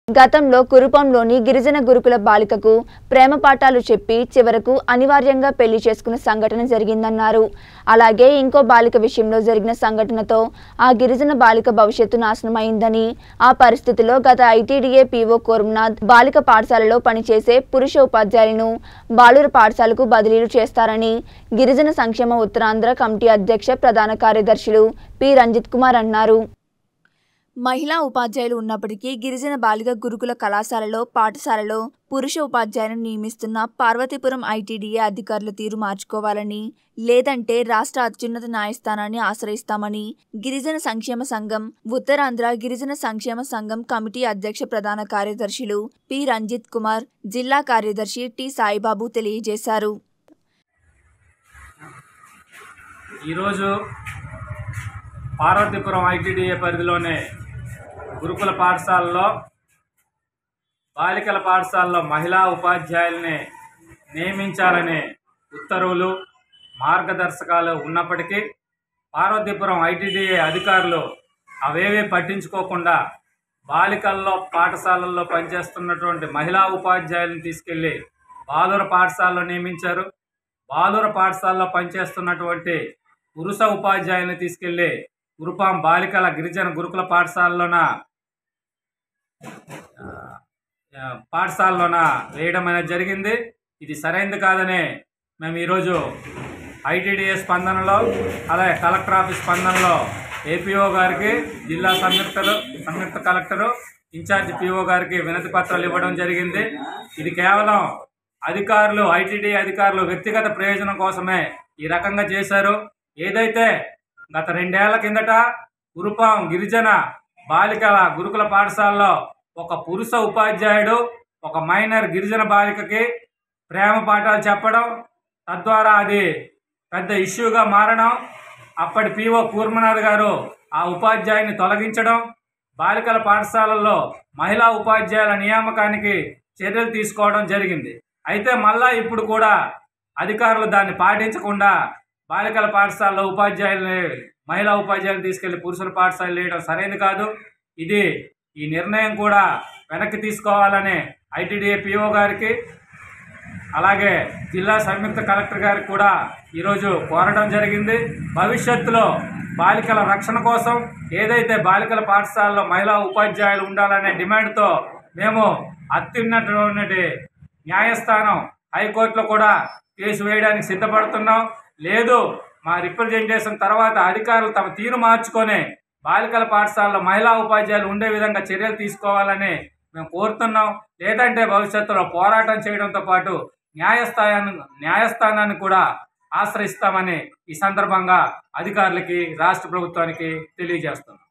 గతంలో కురుపంలోని గిరిజన గురుకుల బాలికకు ప్రేమ పాఠాలు చెప్పి చివరకు అనివార్యంగా పెళ్లి చేసుకున్న సంఘటన జరిగిందన్నారు అలాగే ఇంకో బాలిక విషయంలో జరిగిన సంఘటనతో ఆ గిరిజన బాలిక భవిష్యత్తు నాశనమైందని ఆ పరిస్థితిలో గత ఐటీడీఏ పీఓ కోరంనాథ్ బాలిక పాఠశాలలో పనిచేసే పురుష ఉపాధ్యాయులను బాలుర పాఠశాలకు బదిలీలు చేస్తారని గిరిజన సంక్షేమ ఉత్తరాంధ్ర కమిటీ అధ్యక్ష ప్రధాన కార్యదర్శులు పి రంజిత్ కుమార్ అన్నారు మహిళా ఉపాధ్యాయులు ఉన్నప్పటికీ గిరిజన బాలిక గురుకుల కళాశాలలో పాఠశాలలో పురుష ఉపాధ్యాయులను నియమిస్తున్న పార్వతీపురం ఐటీడీఏ అధికారుల తీరు మార్చుకోవాలని లేదంటే రాష్ట్ర అత్యున్నత న్యాయస్థానాన్ని ఆశ్రయిస్తామని గిరిజన సంక్షేమ సంఘం ఉత్తరాంధ్ర గిరిజన సంక్షేమ సంఘం కమిటీ అధ్యక్ష ప్రధాన కార్యదర్శులు పి రంజిత్ కుమార్ జిల్లా కార్యదర్శి టి సాయిబాబు తెలియజేశారు ఈరోజు పార్వతీపురం ఐటీడీఏ పరిధిలోనే గురుకుల పాఠశాలలో బాలికల పాఠశాలలో మహిళా ఉపాధ్యాయుల్ని నియమించాలనే ఉత్తర్వులు మార్గదర్శకాలు ఉన్నప్పటికీ పార్వతీపురం ఐటీడీఏ అధికారులు అవేవీ పట్టించుకోకుండా బాలికల్లో పాఠశాలల్లో పనిచేస్తున్నటువంటి మహిళా ఉపాధ్యాయులను తీసుకెళ్లి బాలుర పాఠశాలలో నియమించారు బాలుర పాఠశాలలో పనిచేస్తున్నటువంటి పురుష ఉపాధ్యాయులను తీసుకెళ్లి గురుపాం బాలికల గిరిజన గురుకుల పాఠశాలలోన ఆ, పాఠశాలలోన వేయడం అనేది జరిగింది ఇది సరైనది కాదని మేము ఈరోజు ఐటీడీఏ స్పందనలో అలాగే కలెక్టర్ ఆఫీస్ స్పందనలో ఏపీఓ గారికి జిల్లా సంయుక్తలు సంయుక్త కలెక్టరు ఇన్ఛార్జ్ పిఓ గారికి వినతి పత్రాలు ఇవ్వడం జరిగింది ఇది కేవలం అధికారులు ఐటీడీ అధికారులు వ్యక్తిగత ప్రయోజనం కోసమే ఈ రకంగా చేశారు ఏదైతే గత రెండేళ్ల కిందట గురుపాం గిరిజన బాలికల గురుకుల పాఠశాలలో ఒక పురుష ఉపాధ్యాయుడు ఒక మైనర్ గిరిజన బాలికకి ప్రేమ పాఠాలు చెప్పడం తద్వారా అది పెద్ద ఇష్యూగా మారడం అప్పటి పిఓ కూర్మనాథ్ గారు ఆ ఉపాధ్యాయుని తొలగించడం బాలికల పాఠశాలల్లో మహిళా ఉపాధ్యాయుల నియామకానికి చర్యలు తీసుకోవడం జరిగింది అయితే మళ్ళా ఇప్పుడు కూడా అధికారులు దాన్ని పాటించకుండా బాలికల పాఠశాలలో ఉపాధ్యాయుల్ని మహిళా ఉపాధ్యాయులు తీసుకెళ్లి పురుషుల పాఠశాలలు వేయడం సరైనది కాదు ఇది ఈ నిర్ణయం కూడా వెనక్కి తీసుకోవాలని ఐటీడీఏ పిఓ గారికి అలాగే జిల్లా సంయుక్త కలెక్టర్ గారికి కూడా ఈరోజు కోరడం జరిగింది భవిష్యత్తులో బాలికల రక్షణ కోసం ఏదైతే బాలికల పాఠశాలలో మహిళా ఉపాధ్యాయులు ఉండాలనే డిమాండ్తో మేము అత్యున్నటువంటి న్యాయస్థానం హైకోర్టులో కూడా కేసు వేయడానికి సిద్ధపడుతున్నాం లేదు మా రిప్రజెంటేషన్ తర్వాత అధికారులు తమ తీరు మార్చుకొని బాలికల పాఠశాలలో మహిళా ఉపాధ్యాయులు ఉండే విధంగా చర్యలు తీసుకోవాలని మేము కోరుతున్నాం లేదంటే భవిష్యత్తులో పోరాటం చేయడంతో పాటు న్యాయస్థానాన్ని న్యాయస్థానాన్ని కూడా ఆశ్రయిస్తామని ఈ సందర్భంగా అధికారులకి రాష్ట్ర ప్రభుత్వానికి తెలియజేస్తున్నాం